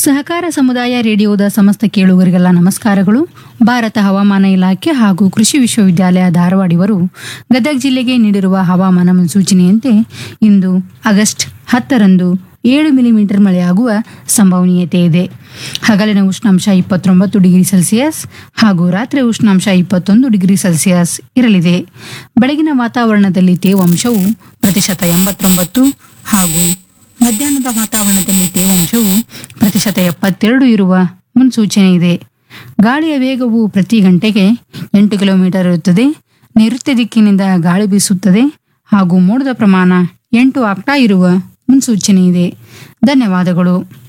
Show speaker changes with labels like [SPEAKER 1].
[SPEAKER 1] ಸಹಕಾರ ಸಮುದಾಯ ರೇಡಿಯೋದ ಸಮಸ್ತ ಕೇಳುಗರಿಗೆಲ್ಲ ನಮಸ್ಕಾರಗಳು ಭಾರತ ಹವಾಮಾನ ಇಲಾಖೆ ಹಾಗೂ ಕೃಷಿ ವಿಶ್ವವಿದ್ಯಾಲಯ ಧಾರವಾಡಿವರು ಗದಗ ಜಿಲ್ಲೆಗೆ ನೀಡಿರುವ ಹವಾಮಾನ ಮುನ್ಸೂಚನೆಯಂತೆ ಇಂದು ಆಗಸ್ಟ್ ಹತ್ತರಂದು ಏಳು ಮಿಲಿಮೀಟರ್ ಮಳೆಯಾಗುವ ಸಂಭವನೀಯತೆ ಇದೆ ಹಗಲಿನ ಉಷ್ಣಾಂಶ ಇಪ್ಪತ್ತೊಂಬತ್ತು ಡಿಗ್ರಿ ಸೆಲ್ಸಿಯಸ್ ಹಾಗೂ ರಾತ್ರಿ ಉಷ್ಣಾಂಶ ಇಪ್ಪತ್ತೊಂದು ಡಿಗ್ರಿ ಸೆಲ್ಸಿಯಸ್ ಇರಲಿದೆ ಬೆಳಗಿನ ವಾತಾವರಣದಲ್ಲಿ ತೇವಾಂಶವು ಪ್ರತಿಶತ ಎಂಬತ್ತೊಂಬತ್ತು ಹಾಗೂ ಮಧ್ಯಾಹ್ನದ ವಾತಾವರಣದಲ್ಲಿ ತೇವಾಂಶವು ಪ್ರತಿಶತ ಎಪ್ಪತ್ತೆರಡು ಇರುವ ಮುನ್ಸೂಚನೆ ಇದೆ ಗಾಳಿಯ ವೇಗವು ಪ್ರತಿ ಗಂಟೆಗೆ ಎಂಟು ಕಿಲೋಮೀಟರ್ ಇರುತ್ತದೆ ನೈಋತ್ಯ ದಿಕ್ಕಿನಿಂದ ಗಾಳಿ ಬೀಸುತ್ತದೆ ಹಾಗೂ ಮೋಡದ ಪ್ರಮಾಣ ಎಂಟು ಆಕ್ಟಾ ಇರುವ ಮುನ್ಸೂಚನೆ ಇದೆ ಧನ್ಯವಾದಗಳು